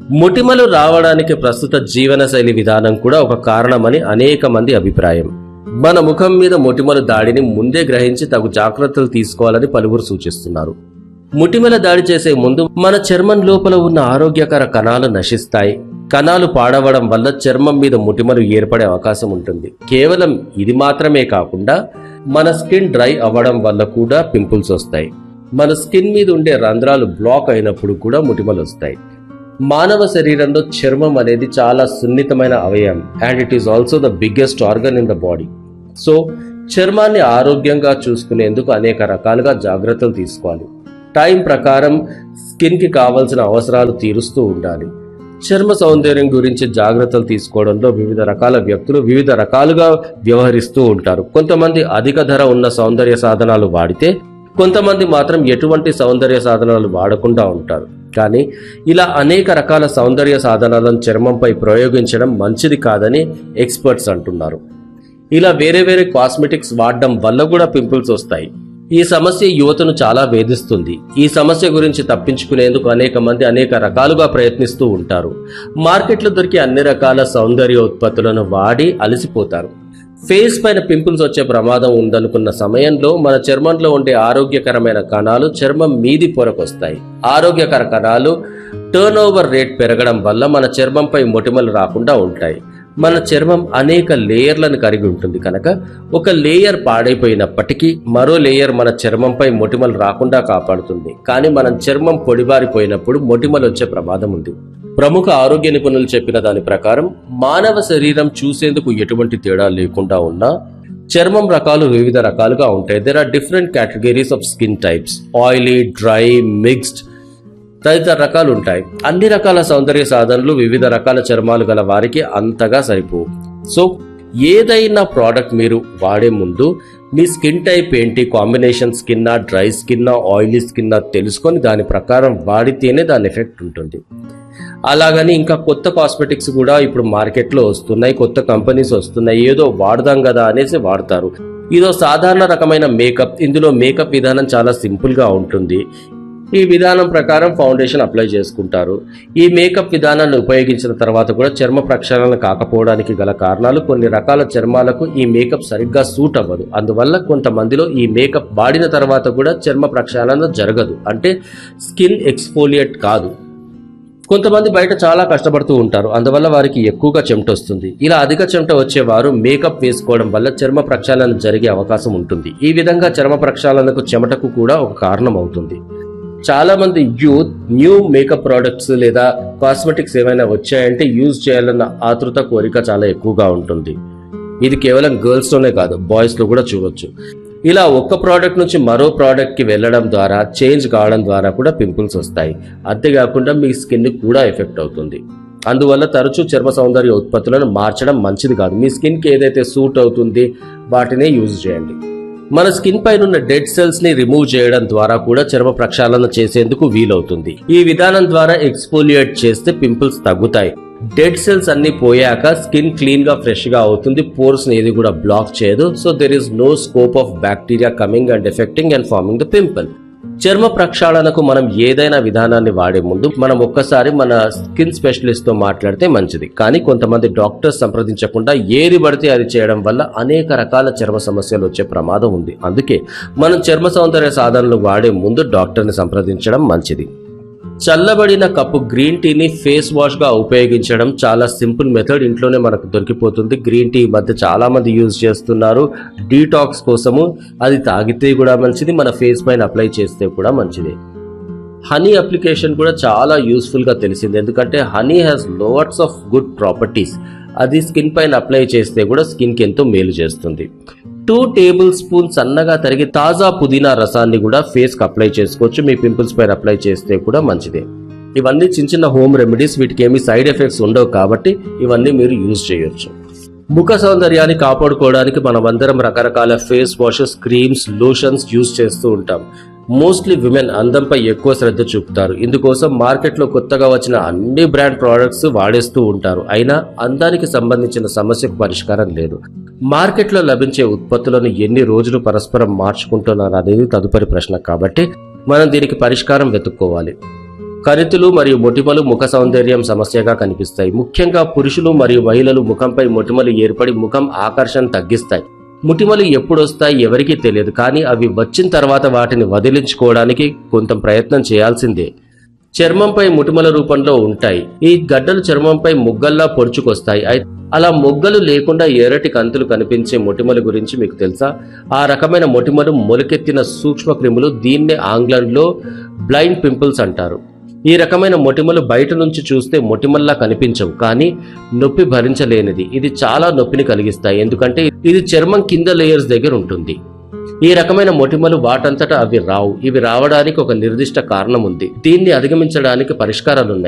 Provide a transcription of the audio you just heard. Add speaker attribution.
Speaker 1: మొటిమలు రావడానికి ప్రస్తుత జీవనశైలి విధానం కూడా ఒక కారణమని అనేక మంది అభిప్రాయం మన ముఖం మీద మొటిమల దాడిని ముందే గ్రహించి తగు జాగ్రత్తలు తీసుకోవాలని పలువురు సూచిస్తున్నారు ముటిమల దాడి చేసే ముందు మన చర్మం లోపల ఉన్న ఆరోగ్యకర కణాలు నశిస్తాయి కణాలు పాడవడం వల్ల చర్మం మీద ముటిమలు ఏర్పడే అవకాశం ఉంటుంది కేవలం ఇది మాత్రమే కాకుండా మన స్కిన్ డ్రై అవ్వడం వల్ల కూడా పింపుల్స్ వస్తాయి మన స్కిన్ మీద ఉండే రంధ్రాలు బ్లాక్ అయినప్పుడు కూడా ముటిమలు వస్తాయి మానవ శరీరంలో చర్మం అనేది చాలా సున్నితమైన అవయవం and it is also the biggest organ in the body so చర్మాన్ని ఆరోగ్యంగా చూసుకునేందుకు అనేక రకాలుగా జాగ్రత్తలు తీసుకోవాలి టైం ప్రకారం స్కిన్ కి కావాల్సిన అవసరాలు తీరుస్తూ ఉండాలి చర్మ సౌందర్యం గురించి జాగ్రత్తలు తీసుకోవడంలో వివిధ రకాల వ్యక్తులు వివిధ రకాలుగా వ్యవహరిస్తూ ఉంటారు కొంతమంది అధిక ధర ఉన్న సౌందర్య సాధనాలు వాడితే కొంతమంది మాత్రం ఎటువంటి సౌందర్య సాధనాలు వాడకుండా ఉంటారు కానీ ఇలా అనేక రకాల సౌందర్య సాధనాలను చర్మంపై ప్రయోగించడం మంచిది కాదని ఎక్స్పర్ట్స్ అంటున్నారు ఇలా వేరే వేరే కాస్మెటిక్స్ వాడడం వల్ల కూడా పింపుల్స్ వస్తాయి ఈ సమస్య యువతను చాలా వేధిస్తుంది ఈ సమస్య గురించి తప్పించుకునేందుకు అనేక మంది అనేక రకాలుగా ప్రయత్నిస్తూ ఉంటారు మార్కెట్లో దొరికే అన్ని రకాల సౌందర్య ఉత్పత్తులను వాడి అలసిపోతారు ఫేస్ పైన పింపుల్స్ వచ్చే ప్రమాదం ఉందనుకున్న సమయంలో మన చర్మంలో ఉండే ఆరోగ్యకరమైన కణాలు చర్మం మీది పొరకొస్తాయి ఆరోగ్యకర కణాలు టర్న్ ఓవర్ రేట్ పెరగడం వల్ల మన చర్మంపై మొటిమలు రాకుండా ఉంటాయి మన చర్మం అనేక లేయర్లను కలిగి ఉంటుంది కనుక ఒక లేయర్ పాడైపోయినప్పటికీ మరో లేయర్ మన చర్మంపై మొటిమలు రాకుండా కాపాడుతుంది కానీ మనం చర్మం పొడిబారిపోయినప్పుడు మొటిమలు వచ్చే ప్రమాదం ఉంది ప్రముఖ ఆరోగ్య నిపుణులు చెప్పిన దాని ప్రకారం మానవ శరీరం చూసేందుకు ఎటువంటి తేడా లేకుండా ఉన్నా చర్మం రకాలు వివిధ రకాలుగా ఉంటాయి there are different categories of skin types oily dry mixed తదితర రకాలు ఉంటాయి అన్ని రకాల సౌందర్య సాధనలు వివిధ రకాల చర్మాలు గల వారికి అంతగా సరిపోవు సో ఏదైనా ప్రోడక్ట్ మీరు వాడే ముందు మీ స్కిన్ టైప్ ఏంటి కాంబినేషన్ స్కిన్నా డ్రై స్కిన్నా ఆయిలీ స్కిన్నా తెలుసుకొని దాని ప్రకారం వాడితేనే దాని ఎఫెక్ట్ ఉంటుంది అలాగని ఇంకా కొత్త కాస్మెటిక్స్ కూడా ఇప్పుడు మార్కెట్లో వస్తున్నాయి కొత్త కంపెనీస్ వస్తున్నాయి ఏదో వాడదాం కదా అనేసి వాడతారు ఇదో సాధారణ రకమైన మేకప్ ఇందులో మేకప్ విధానం చాలా సింపుల్ గా ఉంటుంది ఈ విధానం ప్రకారం ఫౌండేషన్ అప్లై చేసుకుంటారు ఈ మేకప్ విధానాన్ని ఉపయోగించిన తర్వాత కూడా చర్మ ప్రక్షాళన కాకపోవడానికి గల కారణాలు కొన్ని రకాల చర్మాలకు ఈ మేకప్ సరిగ్గా సూట్ అవ్వదు అందువల్ల కొంతమందిలో ఈ మేకప్ వాడిన తర్వాత కూడా చర్మ ప్రక్షాళన జరగదు అంటే స్కిన్ ఎక్స్ఫోలియేట్ కాదు కొంతమంది బయట చాలా కష్టపడుతూ ఉంటారు అందువల్ల వారికి ఎక్కువగా చెమట వస్తుంది ఇలా అధిక చెమట వచ్చేవారు మేకప్ వేసుకోవడం వల్ల చర్మ ప్రక్షాళన జరిగే అవకాశం ఉంటుంది ఈ విధంగా చర్మ ప్రక్షాళనకు చెమటకు కూడా ఒక కారణం అవుతుంది చాలా మంది యూత్ న్యూ మేకప్ ప్రోడక్ట్స్ లేదా కాస్మెటిక్స్ ఏమైనా వచ్చాయంటే యూజ్ చేయాలన్న ఆతృత కోరిక చాలా ఎక్కువగా ఉంటుంది ఇది కేవలం గర్ల్స్ లోనే కాదు బాయ్స్ లో కూడా చూడొచ్చు ఇలా ఒక్క ప్రోడక్ట్ నుంచి మరో ప్రోడక్ట్ కి వెళ్ళడం ద్వారా చేంజ్ కావడం ద్వారా కూడా పింపుల్స్ వస్తాయి అంతేకాకుండా మీ స్కిన్ కూడా ఎఫెక్ట్ అవుతుంది అందువల్ల తరచూ చర్మ సౌందర్య ఉత్పత్తులను మార్చడం మంచిది కాదు మీ స్కిన్ కి ఏదైతే సూట్ అవుతుంది వాటినే యూజ్ చేయండి మన స్కిన్ పైన ఉన్న డెడ్ సెల్స్ ని రిమూవ్ చేయడం ద్వారా కూడా చర్మ ప్రక్షాళన చేసేందుకు వీలవుతుంది ఈ విధానం ద్వారా ఎక్స్పోలియేట్ చేస్తే పింపుల్స్ తగ్గుతాయి డెడ్ సెల్స్ అన్ని పోయాక స్కిన్ క్లీన్ గా ఫ్రెష్ గా అవుతుంది పోర్స్ ఏది కూడా బ్లాక్ చేయదు so there is no scope of bacteria coming and affecting and forming the pimple చర్మ ప్రక్షాళనకు మనం ఏదైనా విధానాన్ని వాడే ముందు మనం ఒక్కసారి మన స్కిన్ స్పెషలిస్ట్ తో మాట్లాడితే మంచిది కానీ కొంతమంది డాక్టర్స్ సంప్రదించకుండా ఏది పడితే అది చేయడం వల్ల అనేక రకాల చర్మ సమస్యలు వచ్చే ప్రమాదం ఉంది అందుకే మనం చర్మ సౌందర్య సాధనలు వాడే ముందు డాక్టర్ని సంప్రదించడం మంచిది చల్లబడిన కప్పు గ్రీన్ టీని ఫేస్ వాష్ గా ఉపయోగించడం చాలా సింపుల్ మెథడ్ ఇంట్లోనే మనకు దొరికిపోతుంది గ్రీన్ టీ ఈ మధ్య చాలా మంది యూజ్ చేస్తున్నారు డీటాక్స్ కోసము అది తాగితే కూడా మంచిది మన ఫేస్ పైన అప్లై చేస్తే కూడా మంచిది హనీ అప్లికేషన్ కూడా చాలా యూస్ఫుల్ గా తెలిసింది ఎందుకంటే honey has lovers of good properties అది స్కిన్ పైన అప్లై చేస్తే కూడా స్కిన్ కి ఎంతో మేలు చేస్తుంది టూ టేబుల్ స్పూన్ సన్నగా తరిగి తాజా పుదీనా రసాన్ని కూడా ఫేస్ కి అప్లై చేసుకోవచ్చు మీ పింపుల్స్ పైన అప్లై చేస్తే కూడా మంచిదే ఇవన్నీ చిన్న చిన్న హోమ్ రెమెడీస్ వీటికి ఏమీ సైడ్ ఎఫెక్ట్స్ ఉండవు కాబట్టి ఇవన్నీ మీరు యూజ్ చేయొచ్చు ముఖ సౌందర్యాన్ని కాపాడుకోవడానికి మనమందరం రకరకాల face washes creams lotions use చేస్తూ ఉంటాం మోస్ట్లీ విమెన్ అందంపై ఎక్కువ శ్రద్ధ చూపుతారు ఇందుకోసం మార్కెట్లో కొత్తగా వచ్చిన అన్ని బ్రాండ్ ప్రోడక్ట్స్ వాడేస్తూ ఉంటారు అయినా అందానికి సంబంధించిన సమస్యకు పరిష్కారం లేదు మార్కెట్లో లభించే ఉత్పత్తులను ఎన్ని రోజులు పరస్పరం మార్చుకుంటున్నారు అనేది తదుపరి ప్రశ్న కాబట్టి మనం దీనికి పరిష్కారం వెతుక్కోవాలి కరితులు మరియు మొటిమలు ముఖ సౌందర్యం సమస్యగా కనిపిస్తాయి ముఖ్యంగా పురుషులు మరియు మహిళలు ముఖంపై మొటిమలు ఏర్పడి ముఖం ఆకర్షణ తగ్గిస్తాయి ముటిమలు ఎప్పుడొస్తాయి ఎవరికీ తెలియదు కానీ అవి వచ్చిన తర్వాత వాటిని వదిలించుకోవడానికి కొంత ప్రయత్నం చేయాల్సిందే చర్మంపై ముటిమల రూపంలో ఉంటాయి ఈ గడ్డలు చర్మంపై ముగ్గల్లా పొడుచుకొస్తాయి అయి- అలా మొగ్గలు లేకుండా ఎర్రటి కంతులు కనిపించే మొటిమల గురించి మీకు తెలుసా ఆ రకమైన మొటిమలు మొలకెత్తిన సూక్ష్మ క్రిములు దీన్నే ఆంగ్లంలో బ్లైండ్ పింపుల్స్ అంటారు ఈ రకమైన మొటిమలు బయట నుంచి చూస్తే మొటిమల్లా కనిపించవు కానీ నొప్పి భరించలేనిది ఇది చాలా నొప్పిని కలిగిస్తాయి ఎందుకంటే ఇది చర్మం కింద లేయర్స్ దగ్గర ఉంటుంది ఈ రకమైన మొటిమలు వాటంతటా అవి రావు ఇవి రావడానికి ఒక నిర్దిష్ట కారణం ఉంది దీన్ని అధిగమించడానికి పరిష్కారాలున్నాయి